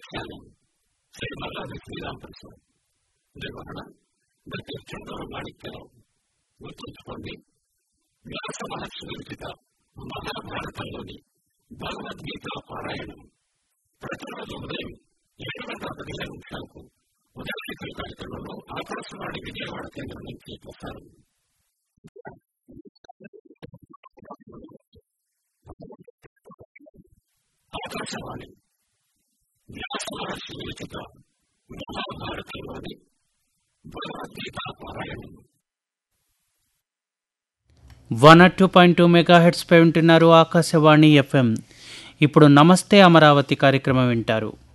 వ్యాఖ్యానం శ్రీమల్లాది శ్రీరామ్ ప్రసాద్ నిర్వహణ డాక్టర్ చంద్ర మాణిక్యరావు గుర్తుంచుకోండి వ్యాస మహర్షి విరచిత మహాభారతంలోని భగవద్గీత పారాయణం ప్రతిరోజు ఉదయం ఏడు గంటల పదిహేను నిమిషాలకు ఉదయశిఖర కార్యక్రమంలో ఆకాశవాణి విజయవాడ కేంద్రం నుంచి ప్రసారం ఆకాశవాణి వ్యాస మహర్షి విరచిత మహాభారతంలోని భగవద్గీత పారాయణం one at two point two mega హెడ్స్పై వింటున్నారు ఆకాశవాణి ఎఫ్ఎం ఇప్పుడు నమస్తే అమరావతి కార్యక్రమం వింటారు